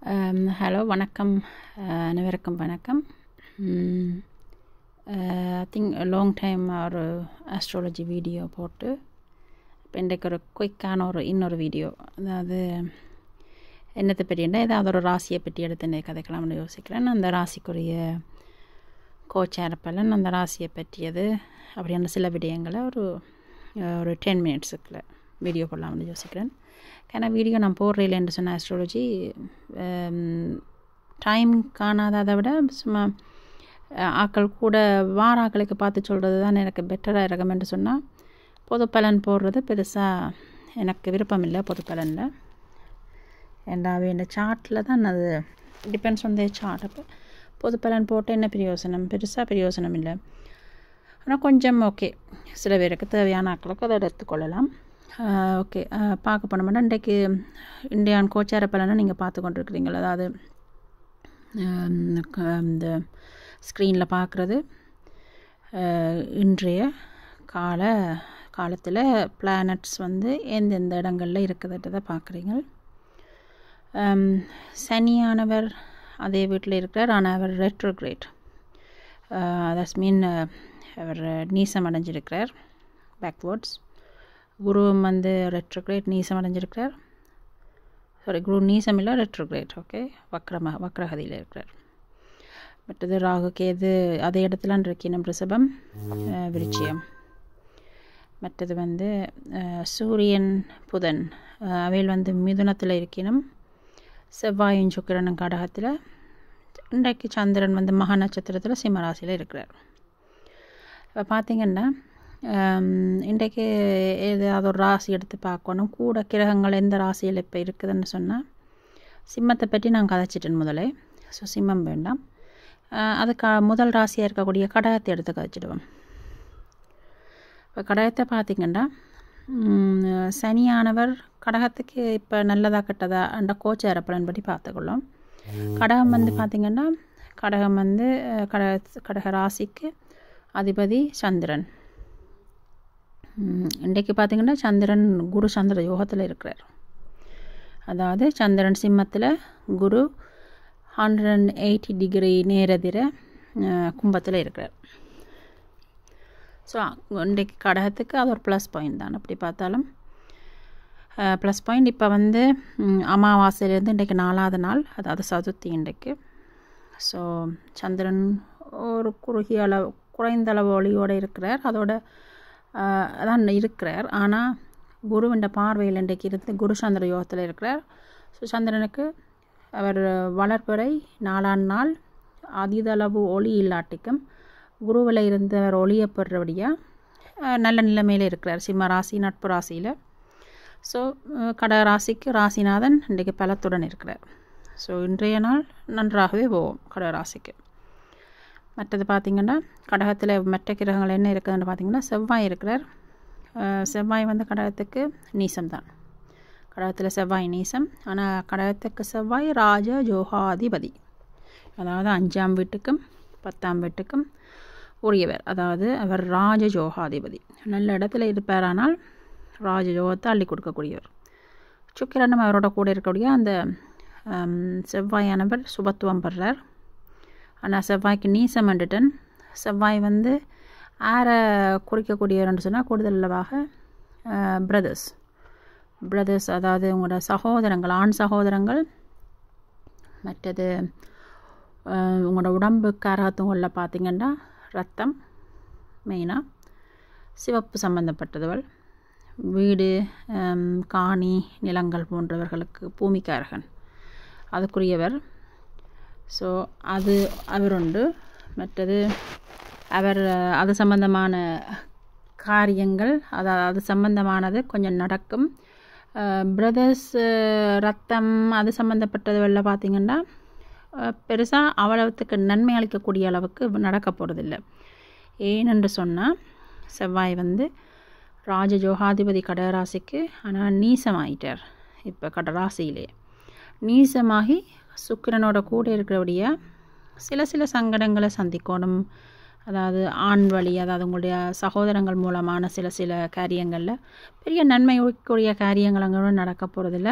hello வணக்கம் அனைவருக்கும் வணக்கம் ஐ திங்க் லாங் டைம் ஒரு ஆஸ்ட்ராலஜி வீடியோ போட்டு இப்போ இன்றைக்கு ஒரு குயிக்கான ஒரு இன்னொரு வீடியோ அதாவது என்னத்தை பற்றினா ஏதாவது ஒரு ராசியை பற்றி எடுத்து இன்றைக்கு கதைக்கலாம்னு யோசிக்கிறேன் அந்த ராசிக்குரிய கோச்சார பலன் அந்த ராசியை பற்றியது அப்படியான சில விடயங்களை ஒரு ஒரு டென் மினிட்ஸுக்குள்ள வீடியோ போடலாம்னு யோசிக்கிறேன் ஏன்னா வீடியோ நான் போடுறேன் என்று சொன்ன ஆஸ்ட்ராலஜி டைம் காணாததை விட சும்மா ஆக்கள் கூட வார ஆக்களுக்கு பார்த்து சொல்கிறது தான் எனக்கு பெட்டராக இருக்கும் என்று சொன்னால் பொது பலன் போடுறது பெருசாக எனக்கு விருப்பம் இல்லை பொது பலனில் ஏண்டாவே இந்த சார்ட்டில் தான் அது டிபெண்ட்ஸ் ஆன் த சார்ட் அப்போ பொது பலன் போட்டு என்ன பிரயோசனம் பெருசாக பிரயோசனம் இல்லை ஆனால் கொஞ்சம் ஓகே சில பேருக்கு தேவையான ஆக்களுக்கு அதை எடுத்துக்கொள்ளலாம் ஓகே பார்க்க போனோம்னா இன்றைக்கு இந்தியான் கோச்சார பலனை நீங்கள் பார்த்து கொண்டிருக்கிறீங்களா அதாவது இந்த ஸ்க்ரீனில் பார்க்குறது இன்றைய கால காலத்தில் பிளானட்ஸ் வந்து எந்தெந்த இடங்களில் இருக்குதுன்றதை பார்க்குறீங்க சனியானவர் அதே வீட்டில் இருக்கிறார் ஆனால் அவர் ரெட்ரோக்ரேட் தட்ஸ் மீன் அவர் நீசம் அடைஞ்சிருக்கிறார் பேக்வேர்ட்ஸ் குருவும் வந்து ரெட்ரோக்ரேட் நீசம் அடைஞ்சிருக்கிறார் சாரி குரு நீசம் இல்லை ரெட்ரோக்ரேட் ஓகே வக்ரமாக வக்ரகதியில் இருக்கிறார் மற்றது ராகு கேது அதே இடத்துல இருக்கினம் ரிஷபம் விருச்சியம் மற்றது வந்து சூரியன் புதன் அவையில் வந்து மிதுனத்தில் இருக்கினும் செவ்வாயும் சுக்கிரனும் கடகத்தில் இன்றைக்கு சந்திரன் வந்து மகா நட்சத்திரத்தில் சிம்மராசியில் இருக்கிறார் இப்போ பார்த்திங்கன்னா இன்றைக்கு ஏதாவது ஒரு ராசி எடுத்து பார்க்கணும் கூட கிரகங்கள் எந்த ராசியில் இப்போ இருக்குதுன்னு சொன்னால் சிம்மத்தை பற்றி நான் கதைச்சிட்டேன் முதலே ஸோ சிம்மம் வேண்டாம் அதுக்கு முதல் ராசியாக இருக்கக்கூடிய கடகத்தை எடுத்து கதைச்சிடுவோம் இப்போ கடகத்தை பார்த்திங்கன்னா சனியானவர் கடகத்துக்கு இப்போ நல்லதா கெட்டதா அந்த கோச்சார பலன்படி பார்த்துக்கொள்ளும் கடகம் வந்து பார்த்திங்கன்னா கடகம் வந்து கடக கடக ராசிக்கு அதிபதி சந்திரன் இன்றைக்கு பார்த்திங்கன்னா சந்திரன் குரு சந்திர யோகத்தில் இருக்கிறார் அதாவது சந்திரன் சிம்மத்தில் குரு ஹண்ட்ரட் அண்ட் எயிட்டி டிகிரி நேரதிர கும்பத்தில் இருக்கிறார் ஸோ இன்றைக்கு கடகத்துக்கு அது ஒரு ப்ளஸ் பாயிண்ட் தான் அப்படி பார்த்தாலும் ப்ளஸ் பாயிண்ட் இப்போ வந்து அமாவாசையிலேருந்து இன்றைக்கு நாலாவது நாள் அதாவது சதுர்த்தி இன்றைக்கு ஸோ சந்திரன் ஒரு குறுகிய அளவு குறைந்த அளவு ஒளியோடு இருக்கிறார் அதோட அதான் இருக்கிறார் ஆனால் குருவின் பார்வையில் இன்றைக்கு இருந்து குரு சந்திர யோகத்தில் இருக்கிறார் ஸோ சந்திரனுக்கு அவர் வளர்ப்பறை நாலாம் நாள் அதிதளவு ஒளி இல்லாட்டிக்கும் குருவில் இருந்து அவர் ஒளியை பெறுறபடியாக நல்ல நிலைமையில் இருக்கிறார் சிம்ம ராசி நட்பு ராசியில் ஸோ கட ராசிக்கு ராசிநாதன் இன்றைக்கு பலத்துடன் இருக்கிறார் ஸோ இன்றைய நாள் நன்றாகவே போவோம் கட ராசிக்கு மற்றது பார்த்திங்கன்னா கடகத்தில் மற்ற கிரகங்கள் என்ன இருக்குதுன்னு பார்த்திங்கன்னா செவ்வாய் இருக்கிறார் செவ்வாய் வந்து கடகத்துக்கு நீசம் தான் கடகத்தில் செவ்வாய் நீசம் ஆனால் கடகத்துக்கு செவ்வாய் ராஜ ஜோகாதிபதி அதாவது அஞ்சாம் வீட்டுக்கும் பத்தாம் வீட்டுக்கும் உரியவர் அதாவது அவர் ராஜ ஜோகாதிபதி நல்ல இடத்துல இருப்பாரானால் ராஜ யோகத்தை அள்ளி கொடுக்கக்கூடியவர் சுக்கிரனும் அவரோட கூட இருக்கக்கூடிய அந்த செவ்வாயானவர் சுபத்துவம் பெறார் ஆனால் செவ்வாய்க்கு நீசம் வந்துட்டன் செவ்வாய் வந்து ஆரை குறிக்கக்கூடியவர்னு சொன்னால் கூடுதலாக பிரதர்ஸ் பிரதர்ஸ் அதாவது உங்களோட சகோதரங்கள் ஆண் சகோதரங்கள் மற்றது உங்களோட உடம்பு காரகத்துங்களில் பார்த்திங்கன்னா ரத்தம் மெயினாக சிவப்பு சம்பந்தப்பட்டதுகள் வீடு காணி நிலங்கள் போன்றவர்களுக்கு பூமிக்காரகன் அதுக்குரியவர் ஸோ அது அவர் உண்டு மற்றது அவர் அது சம்பந்தமான காரியங்கள் அதாவது அது சம்பந்தமானது கொஞ்சம் நடக்கும் பிரதர்ஸ் ரத்தம் அது சம்மந்தப்பட்டதுகளில் பார்த்திங்கன்னா பெருசாக அவ்வளவுக்கு நன்மை அளிக்கக்கூடிய அளவுக்கு நடக்க போகிறதில்ல ஏனென்று சொன்னால் செவ்வாய் வந்து ராஜ ஜோகாதிபதி கடகராசிக்கு ஆனால் நீசமாயிட்டார் இப்போ கடராசியிலே நீசமாகி சுக்கிரனோட கூட இருக்கிறபடியாக சில சில சங்கடங்களை சந்திக்கணும் அதாவது ஆண் வழி அதாவது உங்களுடைய சகோதரங்கள் மூலமான சில சில காரியங்களில் பெரிய நன்மைக்குரிய காரியங்கள் அங்கே நடக்க போகிறதில்ல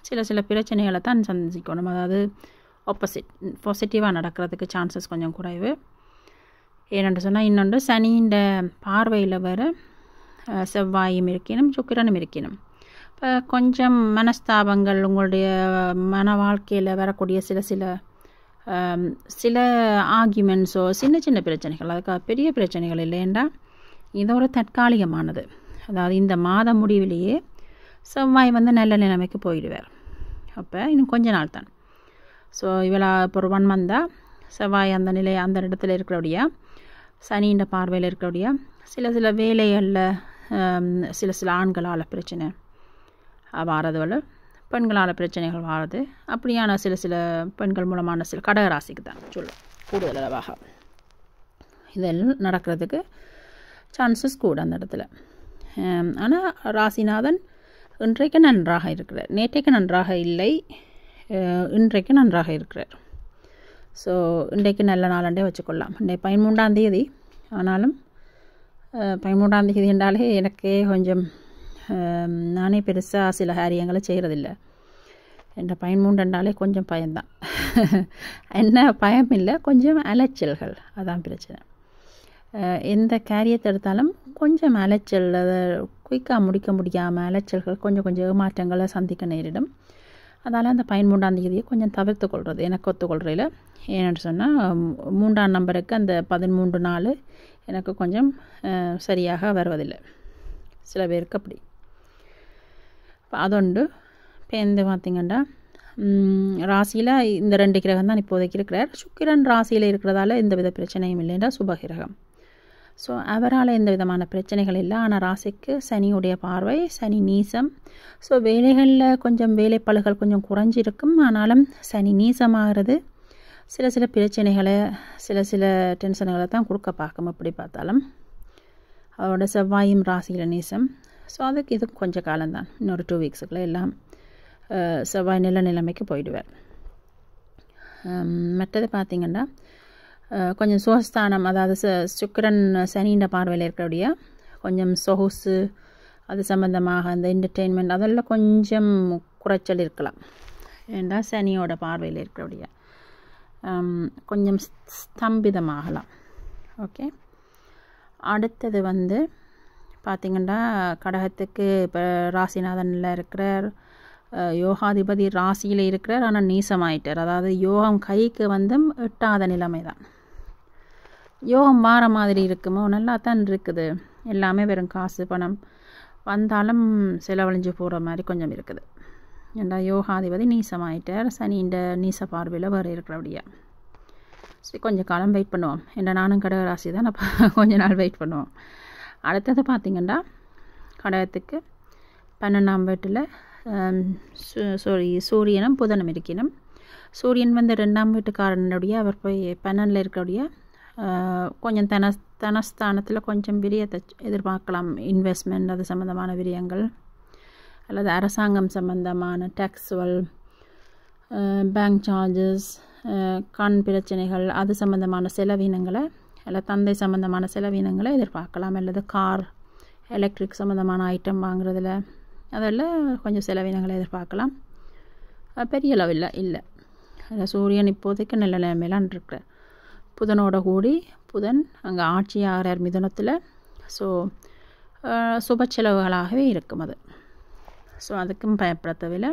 சில சில பிரச்சனைகளை தான் சந்திக்கணும் அதாவது ஆப்போசிட் பாசிட்டிவாக நடக்கிறதுக்கு சான்சஸ் கொஞ்சம் குறைவு ஏனென்று சொன்னால் இன்னொன்று சனியின் பார்வையில் வர அஹ், செவ்வாயும் இருக்கணும் சுக்கிரனும் இருக்கணும் இப்போ கொஞ்சம் மனஸ்தாபங்கள் உங்களுடைய மன வாழ்க்கையில் வரக்கூடிய சில சில ஆம், சில ஆர்கியூமெண்ட்ஸோ சின்ன சின்ன பிரச்சனைகள் அதுக்காக பெரிய பிரச்சனைகள் இல்லைண்டா இது ஒரு தற்காலிகமானது அதாவது இந்த மாத முடிவிலேயே செவ்வாய் வந்து நல்ல நிலைமைக்கு போயிடுவார் அப்போ இன்னும் கொஞ்ச நாள் தான் ஸோ இவளா இப்போ ஒரு ஒன் மந்தாக செவ்வாய் அந்த நிலை அந்த இடத்துல இருக்கிறபடியா சனின்ற பார்வையில் இருக்கிறபடியா சில சில வேலைகளில் சில சில ஆண்களால் பிரச்சனை வாரதுகள் பெண்களால் பிரச்சனைகள் வாருது அப்படியான சில சில பெண்கள் மூலமான சில கடகராசிக்கு தான் சொல்லும் கூடுதல் அளவாக இதெல்லாம் நடக்கிறதுக்கு சான்சஸ் கூட அந்த இடத்துல ஆனால் ராசிநாதன் இன்றைக்கு நன்றாக இருக்கிறார் நேற்றைக்கு நன்றாக இல்லை அஹ், இன்றைக்கு நன்றாக இருக்கிறார் ஸோ இன்றைக்கு நல்ல நாளண்டே வச்சுக்கொள்ளலாம் இன்றைக்கு பதிமூன்றாம் தேதி ஆனாலும் அஹ், பதிமூன்றாம் தேதி என்றாலே எனக்கே கொஞ்சம் அஹ், நானே பெருசாக சில காரியங்களை செய்கிறதில்ல என்ற பதிமூன்றுனாலே கொஞ்சம் பயம்தான் என்ன பயம் இல்லை கொஞ்சம் அலைச்சல்கள் அதான் பிரச்சனை அஹ், எந்த காரியத்தை எடுத்தாலும் கொஞ்சம் அலைச்சல் அதை குயிக்காக முடிக்க முடியாமல் அலைச்சல்கள் கொஞ்சம் கொஞ்சம் ஏமாற்றங்களை சந்திக்க நேரிடும் அதால் அந்த பதிமூன்றாம் தேதியை கொஞ்சம் தவிர்த்து கொள்வது எனக்கு ஒத்துக்கொள்றையில் ஏன்னு சொன்னால் மூன்றாம் நம்பருக்கு அந்த பதிமூன்று நாள் எனக்கு கொஞ்சம் அஹ், சரியாக வருவதில்லை சில பேருக்கு அப்படி இப்போ அதொண்டு இப்போ எந்த பார்த்திங்கன்னா ராசியில் இந்த ரெண்டு கிரகம் தான் இப்போதைக்கு இருக்கிறார் சுக்கிரன் ராசியில் இருக்கிறதால எந்த வித பிரச்சனையும் இல்லைன்றா சுபகிரகம் ஸோ அவரால் எந்த விதமான பிரச்சனைகள் இல்லை ஆனால் ராசிக்கு சனியுடைய பார்வை சனி நீசம் ஸோ வேலைகளில் கொஞ்சம் வேலைப்பளுகள் கொஞ்சம் குறைஞ்சிருக்கும் ஆனாலும் சனி நீசமாகிறது சில சில பிரச்சனைகளை சில சில டென்ஷன்களை தான் கொடுக்க பார்க்கும் எப்படி பார்த்தாலும் அவரோட செவ்வாயும் ராசியில் நீசம் ஸோ அதுக்கு இது கொஞ்சம் காலம்தான் இன்னொரு டூ வீக்ஸுக்குள்ள எல்லாம் அஹ், செவ்வாய் நில நிலைமைக்கு போயிடுவார் ஹம், மற்றது பார்த்திங்கன்னா அஹ், கொஞ்சம் சுகஸ்தானம் அதாவது ச- சுக்கிரன் சனின்ற பார்வையில் இருக்கக்கூடிய கொஞ்சம் சொகுசு அது சம்மந்தமாக அந்த என்டர்டெயின்மெண்ட் அதெல்லாம் கொஞ்சம் குறைச்சல் இருக்கலாம் ஏண்டா சனியோட பார்வையில் இருக்கக்கூடிய ஹம், கொஞ்சம் ஸ்தம்பிதமாகலாம் ஓகே அடுத்தது வந்து பார்த்திங்கன்னா கடகத்துக்கு இப்போ ராசிநாதனில் இருக்கிறார் அஹ், யோகாதிபதி ராசியில் இருக்கிறார் ஆனால் நீசமாயிட்டார் அதாவது யோகம் கைக்கு வந்து எட்டாத நிலைமை தான் யோகம் மாற மாதிரி இருக்குமோ நல்லா தான் இருக்குது எல்லாமே வெறும் காசு பணம் வந்தாலும் செலவழிஞ்சு போகிற மாதிரி கொஞ்சம் இருக்குது ஏண்டா யோகாதிபதி நீசமாயிட்டார் சனி இந்த நீச பார்வையில் வேறு இருக்கிறபடியா சரி கொஞ்சம் காலம் வெயிட் பண்ணுவோம் ஏன்னா நானும் கடக ராசி தான் அப்போ கொஞ்ச நாள் வெயிட் பண்ணுவோம் அடுத்தது பார்த்திங்கன்னா கடகத்துக்கு பன்னெண்டாம் வீட்டில் சாரி சூரியனும் புதனும் இருக்கணும் சூரியன் வந்து ரெண்டாம் வீட்டுக்காரனுடைய அவர் போய் பன்னெண்டில் இருக்கக்கூடிய அஹ், கொஞ்சம் தன தனஸ்தானத்தில் கொஞ்சம் விரியத்தை எதிர்பார்க்கலாம் இன்வெஸ்ட்மெண்ட் அது சம்மந்தமான விரியங்கள் அல்லது அரசாங்கம் சம்பந்தமான டேக்ஸுவல் பேங்க் சார்ஜஸ் கண் பிரச்சனைகள் அது சம்பந்தமான செலவினங்களை அல்ல தந்தை சம்பந்தமான செலவினங்களை எதிர்பார்க்கலாம் அல்லது கார் எலக்ட்ரிக் சம்மந்தமான ஐட்டம் வாங்குறதுல அதெல்லாம் கொஞ்சம் செலவினங்களை எதிர்பார்க்கலாம் அஹ் பெரிய அளவில் இல்லை அதில் சூரியன் இப்போதைக்கு நல்ல நிலைமையிலான் இருக்கிற புதனோட கூடி புதன் அங்கே ஆட்சி ஆகிறார் மிதுனத்தில் ஸோ சுப செலவுகளாகவே இருக்கும் அது ஸோ அதுக்கும் பயப்பட தேவையில்லை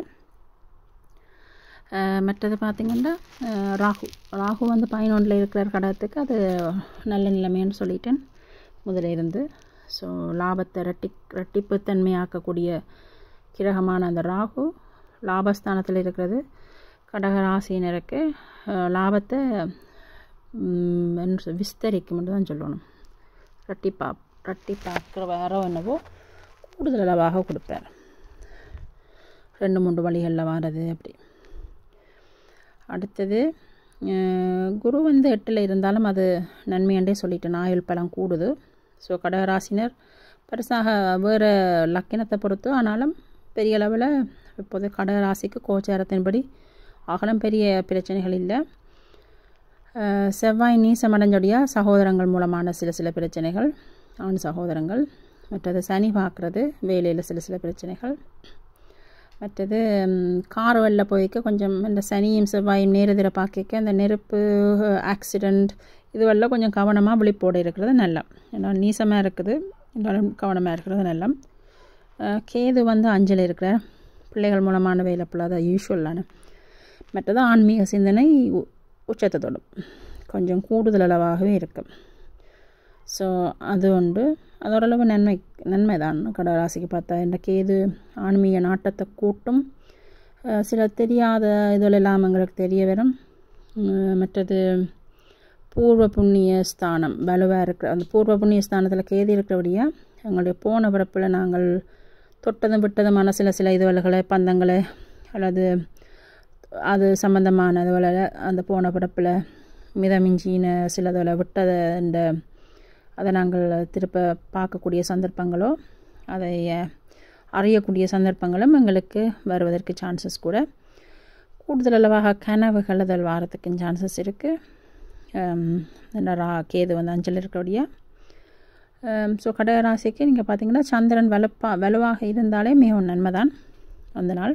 அஹ் மற்றது பார்த்திங்கன்னா அஹ் ராகு ராகு வந்து பதினொன்றில் இருக்கிற கடத்துக்கு அது நல்ல நிலைமைன்னு சொல்லிட்டேன் முதல்ல இருந்து ஸோ லாபத்தை ரெட்டி ரெட்டிப்புத்தன்மையாக்கக்கூடிய கிரகமான அந்த ராகு லாபஸ்தானத்தில் இருக்கிறது கடகராசினருக்கு அஹ், லாபத்தை ம், என்ன சொல் விஸ்தரிக்கும்னு தான் சொல்லணும் ரெட்டிப்பா ரெட்டிப்பாக்கிற வேறோ என்னவோ கூடுதல் அளவாக கொடுப்பார் ரெண்டு மூன்று வழிகளில் வர்றது அப்படி அடுத்தது அஹ், குரு வந்து எட்டில் இருந்தாலும் அது நன்மையண்டே சொல்லிட்டேன் ஆயுள் பலம் கூடுது ஸோ கடகராசினர் பெருசாக வேறு லக்கினத்தை பொறுத்து ஆனாலும் பெரிய அளவில் இப்போது கடகராசிக்கு கோச்சாரத்தின்படி அகலம் பெரிய பிரச்சனைகள் இல்லை அஹ், செவ்வாய் நீசமடைஞ்சோடைய சகோதரங்கள் மூலமான சில சில பிரச்சனைகள் ஆண் சகோதரங்கள் மற்றது சனி பார்க்குறது வேலையில் சில சில பிரச்சனைகள் மற்றது கார் வெளில போய்க்க கொஞ்சம் இந்த சனியும் செவ்வாயும் நேரதிர பார்க்க இந்த நெருப்பு ஆக்சிடெண்ட் இதுவெல்லாம் கொஞ்சம் கவனமாக விழிப்போடு இருக்கிறது நல்லா ஏன்னா நீசமாக இருக்குது இருந்தாலும் கவனமாக இருக்கிறது நல்லா கேது வந்து அஞ்சல் இருக்கிற பிள்ளைகள் மூலமான வேலைப்பில் அதான் யூஸ்வலான மற்றது ஆன்மீக சிந்தனை உச்சத்தை தொடும் கொஞ்சம் கூடுதல் அளவாகவே இருக்கும் ஸோ அது உண்டு அதோரளவு நன்மை நன்மை தான் கடகராசிக்கு பார்த்தா இந்த கேது ஆன்மீக நாட்டத்தை கூட்டும் சில தெரியாத இதெல்லாம் எங்களுக்கு தெரிய வரும் மற்றது பூர்வ புண்ணிய ஸ்தானம் வலுவாக இருக்கிற அந்த பூர்வ புண்ணிய ஸ்தானத்தில் கேது இருக்கிறபடியாக எங்களுடைய போன பிறப்பில் நாங்கள் தொட்டதும் விட்டதுமான சில சில இதுவல்களை பந்தங்களை அல்லது அது சம்பந்தமான இதுவலை அந்த போன பிறப்பில் மிதமிஞ்சின சிலதில் விட்டதை இந்த அதை நாங்கள் திருப்ப பார்க்கக்கூடிய சந்தர்ப்பங்களோ அதை அறியக்கூடிய சந்தர்ப்பங்களும் எங்களுக்கு வருவதற்கு சான்சஸ் கூட கூடுதல் அளவாக கனவுகள் அதில் வாரத்துக்கு சான்சஸ் இருக்குது ரா கேது வந்து அஞ்சல் இருக்கக்கூடிய ஸோ கடகராசிக்கு நீங்கள் பார்த்தீங்கன்னா சந்திரன் வலுப்பா வலுவாக இருந்தாலே மிகவும் நன்மை தான் அந்த நாள்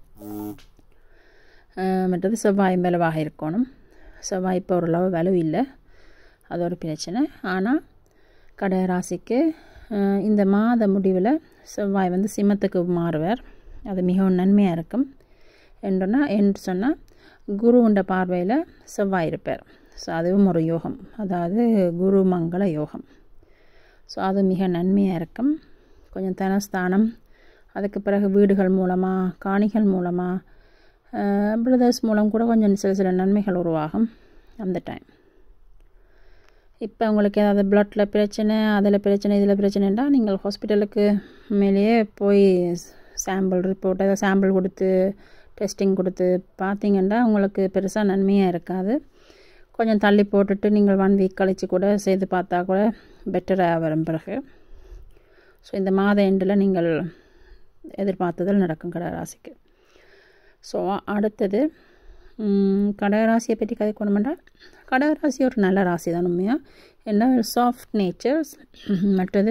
மற்றது செவ்வாய் வலுவாக இருக்கணும் செவ்வாய் இப்போ ஓரளவு வலு இல்லை அது ஒரு பிரச்சனை ஆனால் கடகராசிக்கு இந்த மாத முடிவில் செவ்வாய் வந்து சிம்மத்துக்கு மாறுவார் அது மிகவும் நன்மையாக இருக்கும் என்றுன்னா என்று சொன்னால் குருவுண்ட பார்வையில் செவ்வாய் இருப்பார் ஸோ அதுவும் ஒரு யோகம் அதாவது குரு மங்கள யோகம் ஸோ அது மிக நன்மையாக இருக்கும் கொஞ்சம் தனஸ்தானம் அதுக்கு பிறகு வீடுகள் மூலமாக காணிகள் மூலமாக பிரதர்ஸ் மூலம் கூட கொஞ்சம் சில சில நன்மைகள் உருவாகும் அந்த டைம் இப்போ உங்களுக்கு ஏதாவது பிளட்டில் பிரச்சனை அதில் பிரச்சனை இதில் பிரச்சனைண்டா நீங்கள் ஹாஸ்பிட்டலுக்கு மேலேயே போய் சாம்பிள் ரிப்போர்ட் ஏதாவது சாம்பிள் கொடுத்து டெஸ்டிங் கொடுத்து பார்த்தீங்கன்னா உங்களுக்கு பெருசாக நன்மையாக இருக்காது கொஞ்சம் தள்ளி போட்டுட்டு நீங்கள் ஒன் வீக் கழித்து கூட செய்து பார்த்தா கூட பெட்டராக வரும் பிறகு ஸோ இந்த மாத எண்டில் நீங்கள் எதிர்பார்த்ததில் நடக்கும் கடகராசிக்கு ஸோ அடுத்தது கடகராசியை பற்றி கதைக்கணுமெண்டா கடகராசி ஒரு நல்ல ராசி தான் உண்மையாக என்ன சாஃப்ட் நேச்சர்ஸ் மற்றது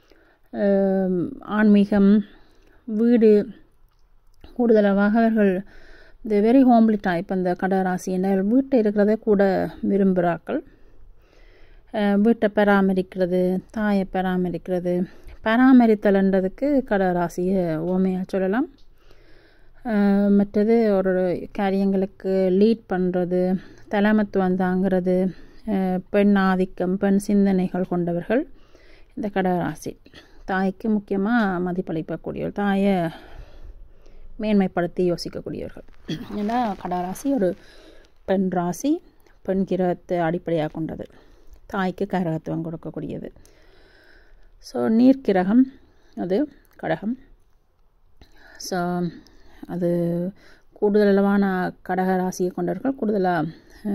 ஆன்மீகம் வீடு கூடுதலாக அவர்கள் இந்த வெரி ஹோம்லி டைப் அந்த கடகராசி என்ன வீட்டை இருக்கிறதே கூட விரும்புகிறாக்கள் வீட்டை பராமரிக்கிறது தாயை பராமரிக்கிறது பராமரித்தல்ன்றதுக்கு கடகராசியை ஓமையாக சொல்லலாம் மற்றது ஒரு காரியங்களுக்கு லீட் பண்ணுறது தலைமத்துவம் தாங்கிறது பெண் ஆதிக்கம் பெண் சிந்தனைகள் கொண்டவர்கள் இந்த கடகராசி தாய்க்கு முக்கியமாக மதிப்பளிக்கக்கூடியவர் தாயை மேன்மைப்படுத்தி யோசிக்கக்கூடியவர்கள் ஏன்னா கடகராசி ஒரு பெண் ராசி பெண் கிரகத்தை அடிப்படையாக கொண்டது தாய்க்கு கரகத்துவம் கொடுக்கக்கூடியது ஸோ நீர்க்கிரகம் அது கடகம் ஸோ அது கூடுதலளவான கடக ராசியை கொண்டவர்கள் கூடுதலாக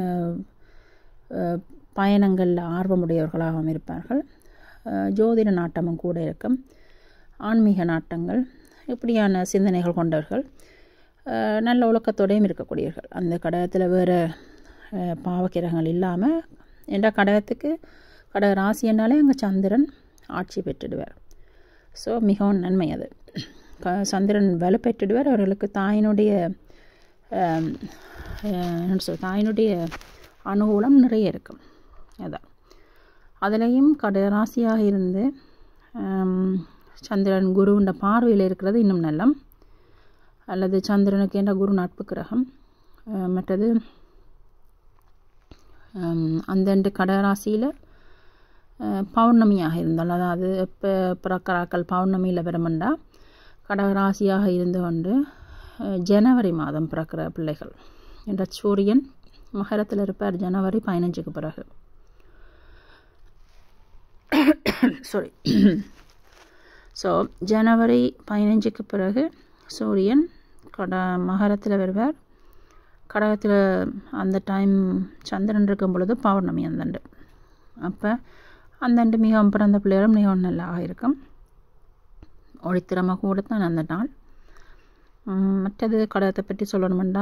பயணங்களில் ஆர்வமுடையவர்களாகவும் இருப்பார்கள் ஜோதிட நாட்டமும் கூட இருக்கும் ஆன்மீக நாட்டங்கள் இப்படியான சிந்தனைகள் கொண்டவர்கள் நல்ல ஒழுக்கத்தோடையும் இருக்கக்கூடியவர்கள் அந்த கடகத்தில் வேறு பாவக்கிரகங்கள் இல்லாமல் என்ற கடகத்துக்கு கடக ராசினாலே அங்கே சந்திரன் ஆட்சி பெற்றுடுவார் ஸோ மிகவும் நன்மை அது க சந்திரன் வலுப்பெற்றுடுவார் அவர்களுக்கு தாயினுடைய என்ன சொல் தாயினுடைய அனுகூலம் நிறைய இருக்கும் அதான் அதுலேயும் கடராசியாக இருந்து சந்திரன் குருவின் பார்வையில் இருக்கிறது இன்னும் நல்லம் அல்லது சந்திரனுக்கு என்ற குரு நட்பு கிரகம் மற்றது அந்தண்டு கடராசியில் பௌர்ணமியாக இருந்தால் அதாவது இப்போ பிறக்கராக்கள் பௌர்ணமியில் பெறமண்டா கடகராசியாக இருந்து கொண்டு ஜனவரி மாதம் பிறக்கிற பிள்ளைகள் என்ற சூரியன் மகரத்தில் இருப்பார் ஜனவரி பதினஞ்சுக்கு பிறகு சாரி ஸோ ஜனவரி பதினஞ்சுக்கு பிறகு சூரியன் கட மகரத்தில் வருவார் கடகத்தில் அந்த டைம் சந்திரன் இருக்கும் பொழுது பௌர்ணமி அந்தண்டு அப்போ அந்தண்டு மிகவும் பிறந்த பிள்ளைகளும் மிகவும் நல்லா இருக்கும் ஒளித்திறமாக கூட தான் அந்த நாள் மற்றது கடகத்தை பற்றி சொல்லணுமெண்டா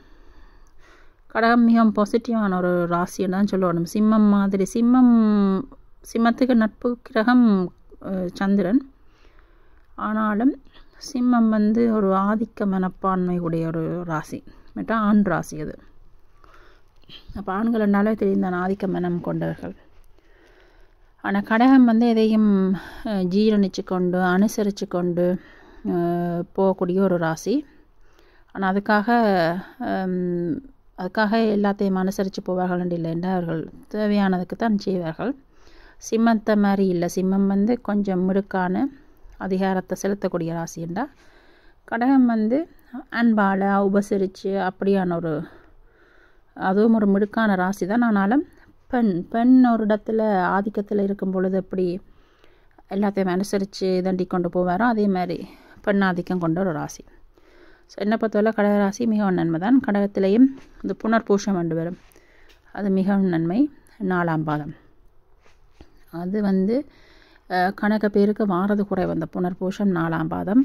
கடகம் மிகவும் பாசிட்டிவான ஒரு ராசின்னு தான் சொல்லணும் சிம்மம் மாதிரி சிம்மம் சிம்மத்துக்கு நட்பு கிரகம் சந்திரன் ஆனாலும் சிம்மம் வந்து ஒரு ஆதிக்க மனப்பான்மை உடைய ஒரு ராசி மற்ற ஆண் ராசி அது அப்போ ஆண்கள்னாலே தெரியும் தான் ஆதிக்க மனம் கொண்டவர்கள் ஆனால் கடகம் வந்து எதையும் அஹ், ஜீரணிச்சு கொண்டு அனுசரித்து கொண்டு அஹ், போகக்கூடிய ஒரு ராசி ஆனால் அதுக்காக ஹம், அதுக்காக எல்லாத்தையும் அனுசரித்து போவார்கள் என்று இல்லை என்று அவர்கள் தேவையானதுக்கு தான் செய்வார்கள் சிம்மத்தை மாதிரி இல்லை சிம்மம் வந்து கொஞ்சம் மிடுக்கான அதிகாரத்தை செலுத்தக்கூடிய ராசி என்றால் கடகம் வந்து அன்பால் உபசரித்து அப்படியான ஒரு அதுவும் ஒரு மிடுக்கான ராசி தான் ஆனாலும் பெண் பெண் ஒரு இடத்துல ஆதிக்கத்தில் இருக்கும் பொழுது எப்படி எல்லாத்தையும் அனுசரித்து தண்டி கொண்டு போவாரோ அதே மாதிரி பெண் ஆதிக்கம் கொண்ட ஒரு ராசி ஸோ என்னை பொறுத்தவரை கடக ராசி மிகவும் நன்மை தான் கடகத்திலையும் இந்த புனர்பூஷம் கொண்டு வரும் அது மிகவும் நன்மை நாலாம் பாதம் அது வந்து அஹ், கணக்க பேருக்கு வாரது குறை வந்த புனர்பூஷம் நாலாம் பாதம்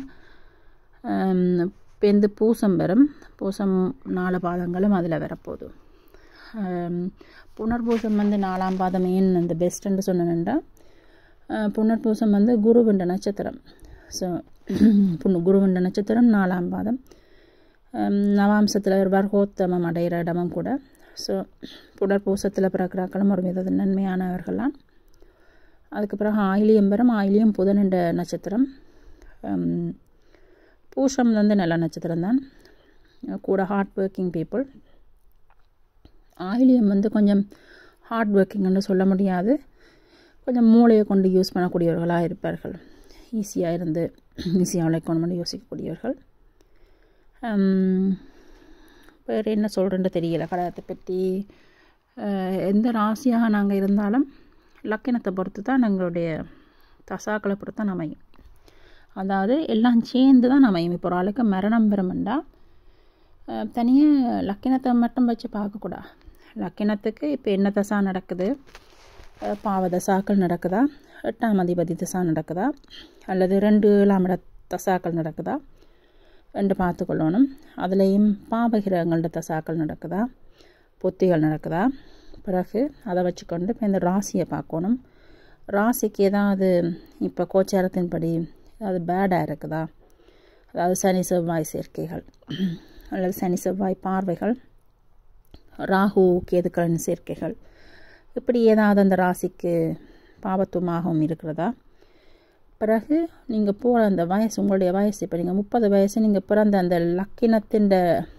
இப்போ இந்த பூசம் வரும் பூசம் நாலு பாதங்களும் அதில் வரப்போகுது ஆம், புனர்பூசம் வந்து நாலாம் பாதம் ஏன் அந்த பெஸ்ட்டுன்னு சொன்னேன்டா புனர்பூசம் வந்து குருவிண்ட நட்சத்திரம் ஸோ புண்ணு குருவிண்ட நட்சத்திரம் நாலாம் பாதம் ஆம், நவாம்சத்தில் ஒரு வர்க்கோத்தமம் அடைகிற இடமும் கூட ஸோ புனர்பூசத்தில் பிறக்கிறாக்களும் ஒரு வித நன்மையானவர்கள்லாம் அதுக்கு பிறகு ஆயிலியம் வரும் ஆயிலியம் புதன் என்ற நட்சத்திரம் ஆம், பூஷம் வந்து நல்ல நட்சத்திரம் தான் கூட ஹார்ட் ஒர்க்கிங் பீப்புள் ஆயிலியம் வந்து கொஞ்சம் ஹார்ட் ஒர்க்கிங்னு சொல்ல முடியாது கொஞ்சம் மூளையை கொண்டு யூஸ் பண்ணக்கூடியவர்களாக இருப்பார்கள் ஈஸியாக இருந்து ஈஸியாக உழைக்கணும்னு யோசிக்கக்கூடியவர்கள் ஹம், வேறு என்ன சொல்கிறேன்னு தெரியல கடகத்தை பற்றி அஹ், எந்த ராசியாக நாங்கள் இருந்தாலும் லக்கினத்தை பொறுத்து தான் எங்களுடைய தசாக்களை பொறுத்து தான் அமையும் அதாவது எல்லாம் சேர்ந்து தான் அமையும் இப்போ ஒரு ஆளுக்கு மரணம் பெறுமெண்டா தனியாக லக்கினத்தை மட்டும் வச்சு பார்க்கக்கூடாது லக்கினத்துக்கு இப்போ என்ன தசா நடக்குது அஹ் பாவ தசாக்கள் நடக்குதா எட்டாம் அதிபதி தசா நடக்குதா அல்லது ரெண்டு ஏழாம் இட தசாக்கள் நடக்குதா ரெண்டு பார்த்துக்கொள்ளணும் அதுலேயும் பாவகிரகங்களோட தசாக்கள் நடக்குதா பொத்திகள் நடக்குதா பிறகு அதை வச்சுக்கொண்டு இப்போ இந்த ராசியை பார்க்கணும் ராசிக்கு ஏதாவது இப்போ கோச்சாரத்தின்படி ஏதாவது பேடாக இருக்குதா அதாவது சனி செவ்வாய் சேர்க்கைகள் அல்லது சனி செவ்வாய் பார்வைகள் ராகு கேதுக்களின் சேர்க்கைகள் இப்படி ஏதாவது அந்த ராசிக்கு பாவத்துவமாகவும் இருக்கிறதா பிறகு நீங்கள் போகிற அந்த வயசு உங்களுடைய வயசு இப்போ நீங்கள் முப்பது வயசு நீங்கள் பிறந்த அந்த லக்கினத்தின்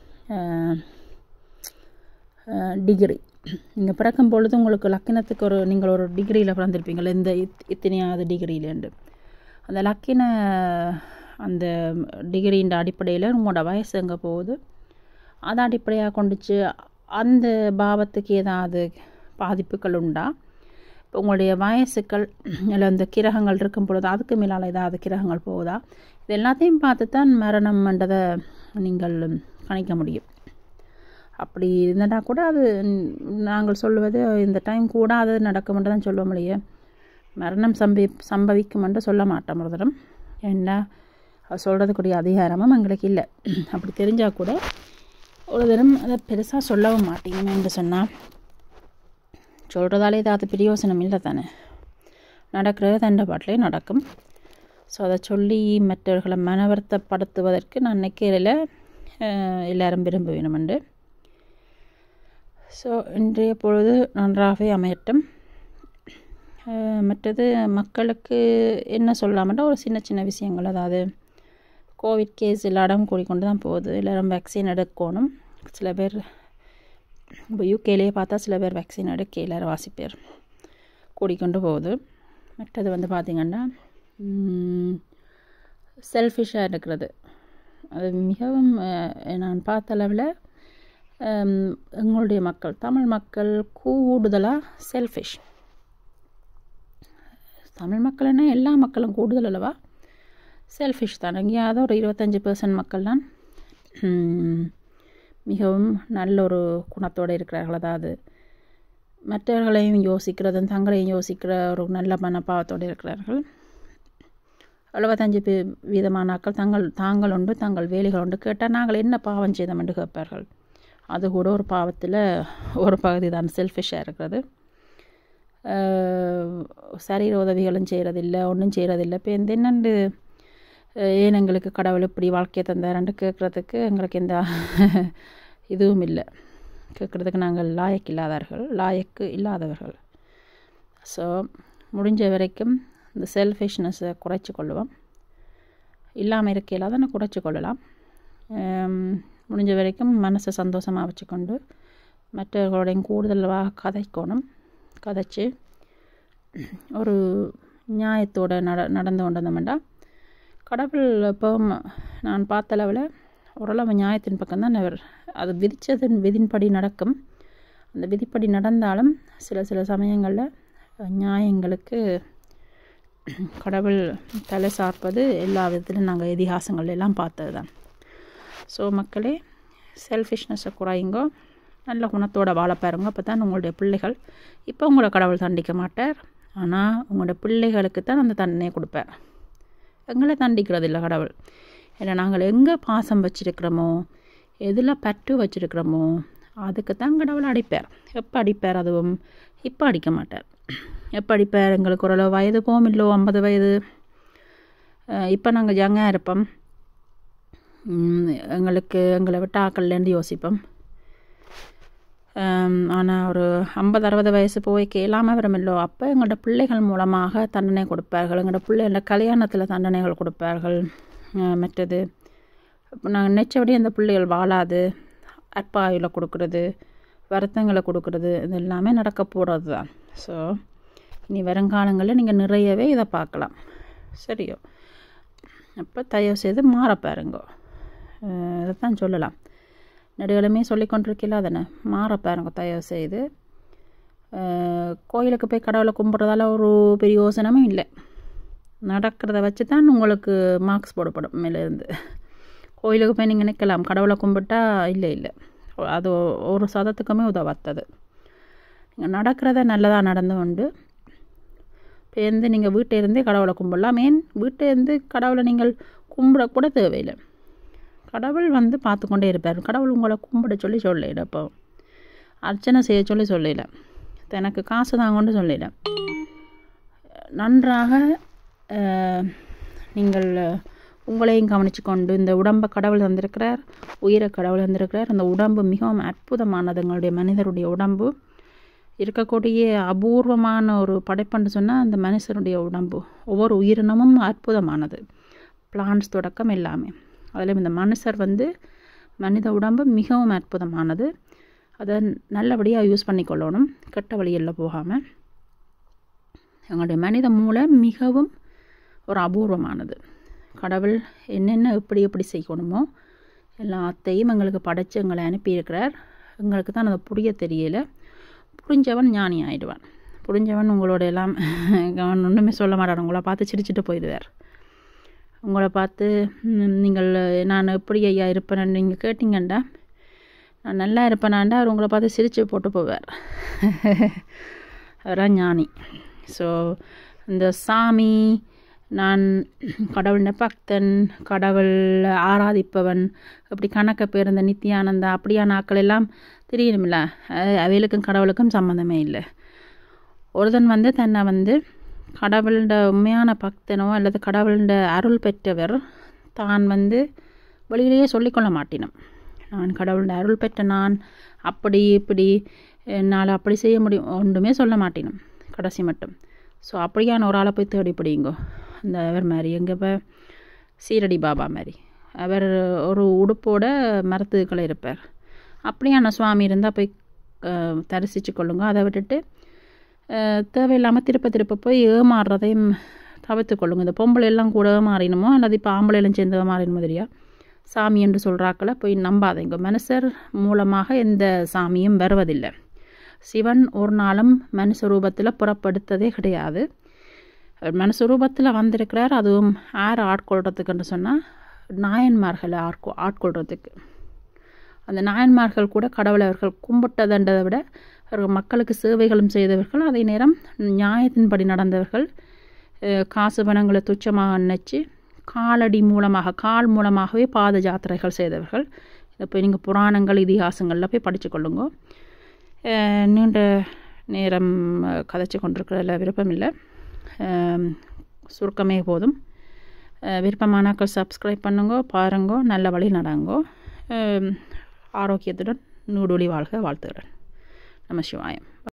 டிகிரி நீங்கள் பிறக்கும் பொழுது உங்களுக்கு லக்கினத்துக்கு ஒரு நீங்கள் ஒரு டிகிரியில் பிறந்திருப்பீங்களா இந்த இத் இத்தனையாவது டிகிரியிலேருந்து அந்த லக்கின அந்த டிகிரின்ற அடிப்படையில் உங்களோட வயசு எங்கே போகுது அதை அடிப்படையாக கொண்டுச்சு அந்த பாவத்துக்கு ஏதாவது பாதிப்புகள் உண்டா இப்போ உங்களுடைய வயசுக்கள் இல்லை அந்த கிரகங்கள் இருக்கும் பொழுது அதுக்கு மேலால் ஏதாவது கிரகங்கள் போகுதா இது எல்லாத்தையும் பார்த்து தான் மரணம்ன்றதை நீங்கள் கணிக்க முடியும் அப்படி இருந்தனா கூட அது நாங்கள் சொல்லுவது இந்த டைம் கூடாது நடக்கும்னு தான் சொல்ல முடியும் மரணம் சம்பவி சம்பவிக்கும் என்று சொல்ல மாட்டோம் ஒரு தரம் என்ன அது சொல்கிறதுக்குரிய அதிகாரமும் எங்களுக்கு இல்லை அப்படி தெரிஞ்சால் கூட ஒரு தரம் அதை பெருசாக சொல்லவும் மாட்டீங்க என்று சொன்னால் சொல்கிறதாலே ஏதாவது பிரயோசனம் இல்லை தானே நடக்கிறது தண்ட பாட்டிலே நடக்கும் ஸோ அதை சொல்லி மற்றவர்களை மனவர்த்தப்படுத்துவதற்கு நான் நினைக்கிறதில் எல்லாரும் விரும்ப வேணுமெண்டு ஸோ இன்றைய பொழுது நன்றாகவே அமையட்டும் மற்றது மக்களுக்கு என்ன சொல்லாமட்டா ஒரு சின்ன சின்ன விஷயங்கள் அதாவது கோவிட் கேஸ் எல்லாரும் கூடிக்கொண்டு தான் போகுது எல்லோரும் வேக்சின் எடுக்கணும் சில பேர் இப்போ யூகேலேயே பார்த்தா சில பேர் வேக்சின் எடுக்க எல்லாரும் வாசி பேர் கூடிக்கொண்டு போகுது மற்றது வந்து பார்த்திங்கன்னா செல்ஃபிஷாக இருக்கிறது அது மிகவும் நான் பார்த்த அளவில் எங்களுடைய மக்கள் தமிழ் மக்கள் கூடுதலாக செல்ஃபிஷ் தமிழ் மக்கள்னா எல்லா மக்களும் கூடுதல் அல்லவா செல்ஃபிஷ் தான் எங்கேயாவது ஒரு இருபத்தஞ்சி பர்சன்ட் மக்கள் தான் மிகவும் நல்ல ஒரு குணத்தோடு இருக்கிறார்கள் அதாவது மற்றவர்களையும் யோசிக்கிறதும் தங்களையும் யோசிக்கிற ஒரு நல்ல மனப்பாவத்தோடு இருக்கிறார்கள் எழுபத்தஞ்சு பே வீதமானாக்கள் தங்கள் தாங்கள் உண்டு தங்கள் வேலைகள் உண்டு கேட்டால் நாங்கள் என்ன பாவம் செய்தோம் என்று கேட்பார்கள் அது கூட ஒரு பாவத்தில் ஒரு பகுதி தான் செல்ஃபிஷாக இருக்கிறது சரீர உதவிகளும் செய்கிறதில்ல ஒன்றும் செய்கிறதில்ல இப்போ இந்த என்னண்டு அஹ் ஏன் எங்களுக்கு கடவுள் இப்படி வாழ்க்கையை தந்தாருன்னு கேட்குறதுக்கு எங்களுக்கு எந்த இதுவும் இல்லை கேட்குறதுக்கு நாங்கள் லாயக்கு இல்லாதவர்கள் லாயக்கு இல்லாதவர்கள் ஸோ முடிஞ்ச வரைக்கும் இந்த செல்ஃபிஷ்னஸை குறைச்சி கொள்ளுவோம் இல்லாமல் இருக்கையில் அதை நான் குறைச்சி கொள்ளலாம் ஹம், முடிஞ்ச வரைக்கும் மனசை சந்தோஷமாக வச்சுக்கொண்டு மற்றவர்களோடையும் கூடுதலாக கதைக்கணும் கதைச்சு ஒரு நியாயத்தோட நட நடந்து கொண்டோம்னா கடவுள் இப்போ நான் பார்த்த அளவில் ஓரளவு நியாயத்தின் பக்கம்தான் அவர் அது விதித்ததன் விதின்படி நடக்கும் அந்த விதிப்படி நடந்தாலும் சில சில சமயங்களில் நியாயங்களுக்கு கடவுள் தலை சார்ப்பது எல்லா விதத்திலும் நாங்கள் இதிகாசங்கள் எல்லாம் பார்த்தது தான் ஸோ மக்களே செல்ஃபிஷ்னஸை குறையுங்கோ நல்ல குணத்தோட வாழ பாருங்க அப்போ தான் உங்களுடைய பிள்ளைகள் இப்போ உங்களை கடவுள் தண்டிக்க மாட்டார் ஆனால் உங்களுடைய பிள்ளைகளுக்கு தான் அந்த தண்டனையை கொடுப்பார் எங்களை தண்டிக்கிறது இல்லை கடவுள் ஏன்னா நாங்கள் எங்கே பாசம் வச்சிருக்கிறோமோ எதில் பற்று வச்சிருக்கிறோமோ அதுக்கு தான் கடவுள் அடிப்பார் எப்போ அடிப்பார் அதுவும் இப்போ அடிக்க மாட்டார் எப்போ அடிப்பார் எங்களுக்கு ஓரளவு வயது போமில்லோ ஐம்பது வயது இப்போ நாங்கள் யங்காக இருப்போம் உம், எங்களுக்கு எங்களை விட்டு ஆக்கள்லேருந்து யோசிப்போம் ஆனால் ஒரு ஐம்பது அறுபது வயசு போய் கேளாமல் வரமில்லோ அப்போ எங்களோட பிள்ளைகள் மூலமாக தண்டனை கொடுப்பார்கள் எங்களோட பிள்ளைகளோட கல்யாணத்தில் தண்டனைகள் கொடுப்பார்கள் அஹ் மற்றது இப்போ நாங்கள் நினச்சபடி அந்த பிள்ளைகள் வாழாது அற்பாயுல கொடுக்குறது வருத்தங்களை கொடுக்குறது இது எல்லாமே நடக்க போகிறது தான் ஸோ இனி வருங்காலங்களில் நீங்கள் நிறையவே இதை பார்க்கலாம் சரியோ அப்போ தயவு செய்து மாற பாருங்கோ அஹ் இதைத்தான் சொல்லலாம் நடுகளுமே சொல்லி கொண்டிருக்கல அதனை மாற பாருங்க தயவு செய்து அஹ் கோயிலுக்கு போய் கடவுளை கும்பிட்றதால ஒரு பெரிய யோசனமும் இல்லை நடக்கிறத வச்சு தான் உங்களுக்கு மார்க்ஸ் போடப்படும் மேலேருந்து கோயிலுக்கு போய் நீங்கள் நிற்கலாம் கடவுளை கும்பிட்டா இல்லை இல்லை அது ஒ- ஒரு சதத்துக்குமே உதவாத்தது நீங்கள் நடக்கிறத நல்லதாக நடந்து கொண்டு பேருந்து நீங்கள் வீட்டிலிருந்தே கடவுளை கும்பிடலாம் ஏன் வீட்டிலேருந்து கடவுளை நீங்கள் கும்பிடக்கூட தேவையில்லை கடவுள் வந்து பார்த்து கொண்டே இருப்பார் கடவுள் உங்களை கும்பிட சொல்லி சொல்லல இப்போ அர்ச்சனை செய்ய சொல்லி சொல்லல எனக்கு காசு தாங்கன்னு சொல்லல நன்றாக அஹ், நீங்கள் உங்களையும் கவனித்து கொண்டு இந்த உடம்பை கடவுள் தந்திருக்கிறார் உயிரை கடவுள் தந்திருக்கிறார் அந்த உடம்பு மிகவும் அற்புதமானது எங்களுடைய மனிதருடைய உடம்பு இருக்கக்கூடிய அபூர்வமான ஒரு படைப்புன்னு சொன்னால் அந்த மனுஷனுடைய உடம்பு ஒவ்வொரு உயிரினமும் அற்புதமானது பிளான்ஸ் தொடக்கம் எல்லாமே அதில் இந்த மனுஷர் வந்து மனித உடம்பு மிகவும் அற்புதமானது அதை நல்லபடியாக யூஸ் பண்ணிக்கொள்ளணும் கெட்ட வழியில் போகாமல் எங்களுடைய மனித மூளை மிகவும் ஒரு அபூர்வமானது கடவுள் என்னென்ன எப்படி எப்படி செய்யணுமோ எல்லாத்தையும் எங்களுக்கு படைச்சு எங்களை அனுப்பியிருக்கிறார் எங்களுக்கு தான் அதை புரிய தெரியல புரிஞ்சவன் ஞானி ஆயிடுவான் புரிஞ்சவன் உங்களோட எல்லாம் அவன் ஒன்றுமே சொல்ல மாட்டான் உங்களை பார்த்து சிரிச்சிட்டு போயிடுவார் உங்களை பார்த்து ம், நீங்கள் நான் எப்படி ஐயா இருப்பேன்னு நீங்கள் கேட்டிங்கண்டா நான் நல்லா இருப்பேனாண்டா அவர் உங்களை பார்த்து சிரித்து போட்டு போவார் அவரான் ஞானி ஸோ இந்த சாமி நான் கடவுளின் பக்தன் கடவுள் ஆராதிப்பவன் இப்படி கணக்க பேர் இந்த நித்யானந்தா அப்படியான ஆட்கள் எல்லாம் தெரியணுமில்ல அஹ் அவைகளுக்கும் கடவுளுக்கும் சம்மந்தமே இல்லை ஒருத்தன் வந்து தன்னை வந்து கடவுளோட உண்மையான பக்தனோ அல்லது கடவுளோட அருள் பெற்றவர் தான் வந்து வெளியிலேயே சொல்லிக்கொள்ள மாட்டினோம் நான் கடவுளோட அருள் பெற்ற நான் அப்படி இப்படி என்னால் அப்படி செய்ய முடியும் ஒன்றுமே சொல்ல மாட்டினோம் கடைசி மட்டும் ஸோ அப்படியான ஒரு ஆளை போய் தேடி பிடிங்கோ அந்த அவர் மாதிரி எங்கே இப்போ சீரடி பாபா மாதிரி அவர் ஒரு உடுப்போட மரத்துக்களை இருப்பார் அப்படியான சுவாமி இருந்தால் போய் அஹ், தரிசிச்சு கொள்ளுங்க அதை விட்டுட்டு அஹ், தேவையில்லாமல் திருப்ப திருப்ப போய் ஏமாறுறதையும் தவிர்த்து கொள்ளுங்க இந்த பொம்பளை எல்லாம் கூட ஏமாறினுமோ அல்லது இப்போ ஆம்பளை எல்லாம் சேர்ந்து ஏமாறின மாதிரியா சாமி என்று சொல்கிறாக்களை போய் நம்பாதீங்க மனுஷர் மூலமாக எந்த சாமியும் வருவதில்லை சிவன் ஒரு நாளும் மனுஷ ரூபத்தில் புறப்படுத்ததே கிடையாது அவர் மனுஷ ரூபத்தில் வந்திருக்கிறார் அதுவும் யார் ஆட்கொள்றதுக்குன்னு சொன்னால் நாயன்மார்களை ஆட்கொ ஆட்கொள்றதுக்கு அந்த நாயன்மார்கள் கூட கடவுளை அவர்கள் கும்பிட்டதுன்றதை விட அவர்கள் மக்களுக்கு சேவைகளும் செய்தவர்கள் அதே நேரம் நியாயத்தின்படி நடந்தவர்கள் அஹ், காசு பணங்களை துச்சமாக நினச்சி காலடி மூலமாக கால் மூலமாகவே பாத யாத்திரைகள் செய்தவர்கள் இதை போய் நீங்கள் புராணங்கள் இதிகாசங்களில் போய் படித்து கொள்ளுங்க அஹ், நீண்ட நேரம் அஹ், கதைச்சு கொண்டிருக்கிறதுல விருப்பம் இல்லை அஹ், சுருக்கமே போதும் அஹ், விருப்பமானாக்கள் சப்ஸ்கிரைப் பண்ணுங்கோ பாருங்கோ நல்ல வழி நடங்கோ அஹ், ஆரோக்கியத்துடன் நூடுலி வாழ்க வாழ்த்துகிறேன் நம சிவாயம்